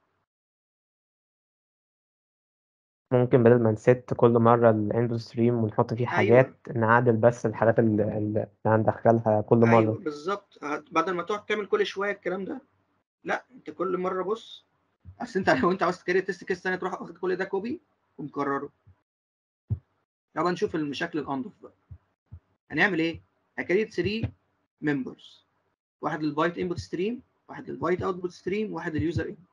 ممكن بدل ما نست كل مرة الانبوت ستريم ونحط فيه ايوه حاجات نعدل بس الحاجات اللي اللي هندخلها كل ايوه مرة بالظبط هت- بدل ما تقعد تعمل كل شويه الكلام ده لا انت كل مره بص اصل انت لو انت عاوز تكرر تيست كيس تاني تروح واخد كل ده كوبي ومكرره يلا نشوف المشاكل الانضف بقى هنعمل ايه هكريت 3 ممبرز واحد للبايت انبوت ستريم واحد للبايت اوتبوت ستريم واحد لليوزر انبوت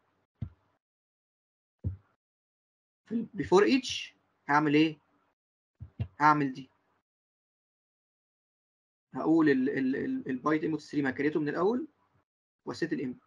بيفور ايتش هعمل ايه هعمل دي هقول البايت انبوت ستريم هكريته من الاول واسيت الانبوت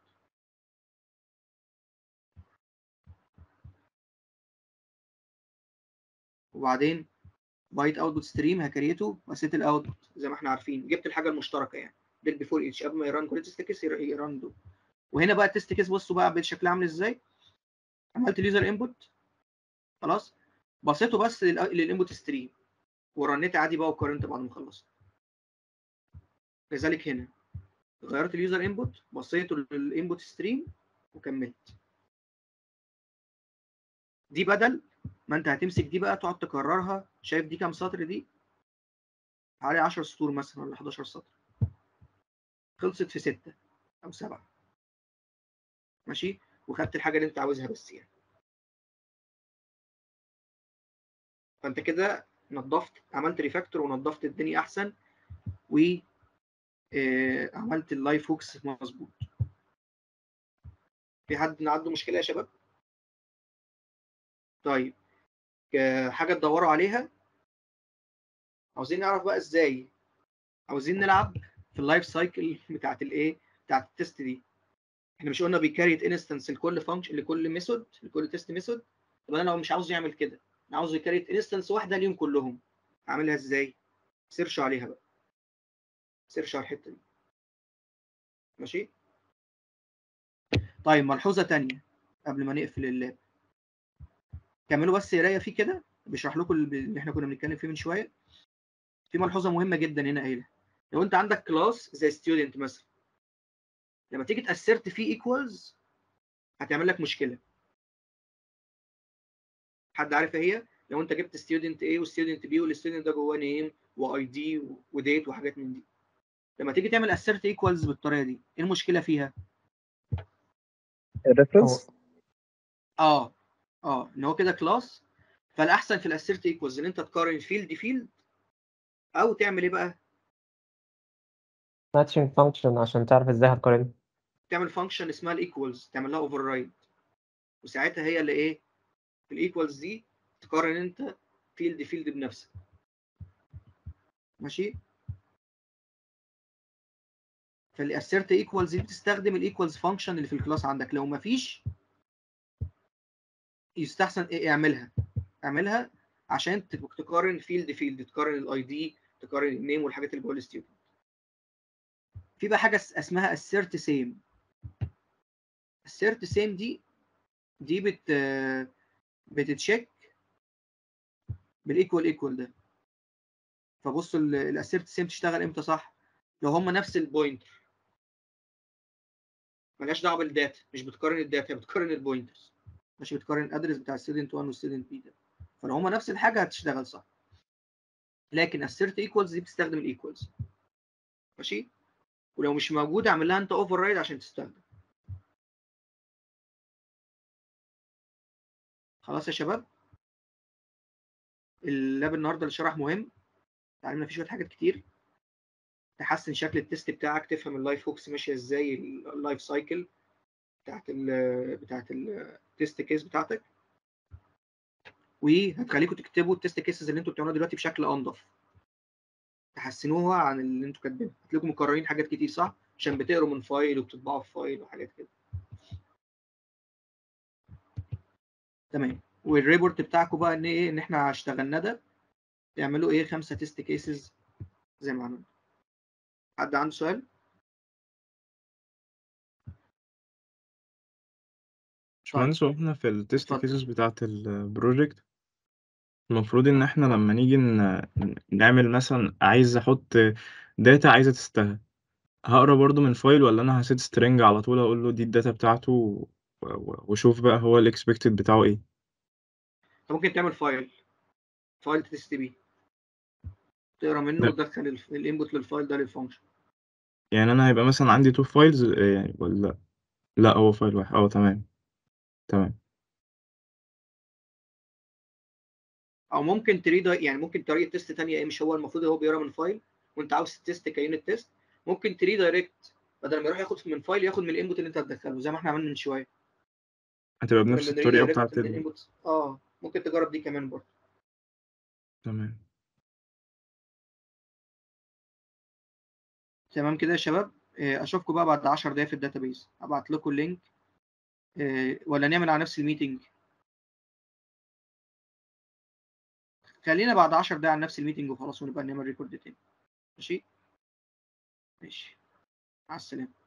وبعدين بايت اوتبوت ستريم هكريته واسيت الاوتبوت زي ما احنا عارفين جبت الحاجه المشتركه يعني ديل بيفور ايتش قبل ما يران كل تيست كيس يران دول وهنا بقى التيست كيس بصوا بقى بقت شكلها عامل ازاي عملت اليوزر انبوت خلاص بصيته بس للانبوت ستريم ورنيت عادي بقى وقارنت بعد ما خلصت كذلك هنا غيرت اليوزر انبوت بصيته للانبوت ستريم وكملت دي بدل ما انت هتمسك دي بقى تقعد تكررها شايف دي كام سطر دي حوالي 10 سطور مثلا ولا 11 سطر خلصت في 6 او 7 ماشي وخدت الحاجه اللي انت عاوزها بس يعني فانت كده نظفت عملت ريفاكتور ونظفت الدنيا احسن و آه، عملت اللايف هوكس مظبوط في حد عنده مشكله يا شباب طيب آه، حاجه تدوروا عليها عاوزين نعرف بقى ازاي عاوزين نلعب في اللايف سايكل بتاعت الايه بتاعت التست دي احنا مش قلنا بيكاريت انستنس لكل فانكشن لكل ميثود لكل تيست ميثود طب انا لو مش عاوز يعمل كده انا عاوز يكاريت انستنس واحده ليهم كلهم اعملها ازاي سيرشوا عليها بقى سيرش على الحته دي ماشي طيب ملحوظه تانية قبل ما نقفل اللاب كملوا بس قرايه فيه كده بشرح لكم اللي احنا كنا بنتكلم فيه من شويه في ملحوظه مهمه جدا هنا قايله لو انت عندك كلاس زي ستودنت مثلا لما تيجي تاسرت فيه ايكوالز هتعمل لك مشكله حد عارف ايه هي لو انت جبت ستودنت A وستودنت B والستودنت ده جواه نيم واي دي وديت وحاجات من دي لما تيجي تعمل اسرت ايكوالز بالطريقه دي ايه المشكله فيها الريفرنس اه اه ان هو كده كلاس فالاحسن في الاسرت ايكوالز ان انت تقارن فيلد فيلد او تعمل ايه بقى ماتشنج فانكشن عشان تعرف ازاي هتقارن تعمل فانكشن اسمها الايكوالز تعمل لها اوفر رايد وساعتها هي اللي ايه الايكوالز دي تقارن انت فيلد فيلد بنفسك ماشي فالاسرت ايكوالز دي بتستخدم الايكوالز فانكشن اللي في الكلاس عندك لو مفيش يستحسن ايه اعملها اعملها عشان تك- تقارن فيلد فيلد تقارن الاي دي تقارن النيم والحاجات اللي جوه الستودنت في بقى حاجه اس- اسمها assert same assert same دي دي بت بتتشيك بالايكوال ايكوال ده فبصوا الاسيرت سيم تشتغل امتى صح لو هم نفس البوينتر ملهاش دعوه بالداتا مش بتقارن الداتا هي بتقارن البوينترز مش بتقارن الادرس بتاع ستودنت 1 والستودنت بي ده فلو هم نفس الحاجه هتشتغل صح لكن assert equals دي بتستخدم الايكوالز ماشي ولو مش موجوده اعمل لها انت اوفر رايد عشان تستخدم خلاص يا شباب اللاب النهارده اللي شرح مهم اتعلمنا فيه شويه حاجات كتير تحسن شكل التست بتاعك تفهم اللايف هوكس ماشيه ازاي اللايف سايكل بتاعت ال بتاعت التست كيس بتاعتك وهتخليكم تكتبوا التست كيسز اللي انتوا بتعملوها دلوقتي بشكل انضف تحسنوها عن اللي انتوا كاتبينها هتلاقوا مكررين حاجات كتير صح عشان بتقروا من فايل وبتطبعوا في فايل وحاجات كده تمام والريبورت بتاعكم بقى ان ايه ان احنا اشتغلنا ده تعملوا ايه خمسه تيست كيسز زي ما عملنا حد عنده سؤال باشمهندس هو احنا في التست كيسز بتاعت البروجكت المفروض ان احنا لما نيجي ن- نعمل مثلا عايز احط داتا عايزه تستهل هقرا برضو من فايل ولا انا هسيت سترينج على طول اقول له دي الداتا بتاعته و- و- واشوف بقى هو الاكسبكتد بتاعه ايه انت ممكن تعمل فايل فايل تست بيه تقرا منه لا. وتدخل الانبوت للفايل ده للفانكشن يعني انا هيبقى مثلا عندي تو فايلز يعني ولا لا هو فايل واحد اه تمام تمام او ممكن تريد يعني ممكن طريقه تيست تانية ايه مش هو المفروض هو بيقرا من فايل وانت عاوز تست كيونت تيست ممكن تري دايركت بدل ما يروح ياخد من فايل ياخد من الانبوت اللي انت هتدخله زي ما احنا عملنا من شويه هتبقى كنا بنفس بنري الطريقه دايركت بتاعت من ال... الانبوت اه ممكن تجرب دي كمان برضه تمام تمام كده يا شباب آه، اشوفكم بقى بعد 10 دقايق في الداتابيز ابعت لكم اللينك آه، ولا نعمل على نفس الميتنج خلينا بعد 10 دقايق على نفس الميتنج وخلاص ونبقى نعمل ريكورد تاني ماشي ماشي مع السلامه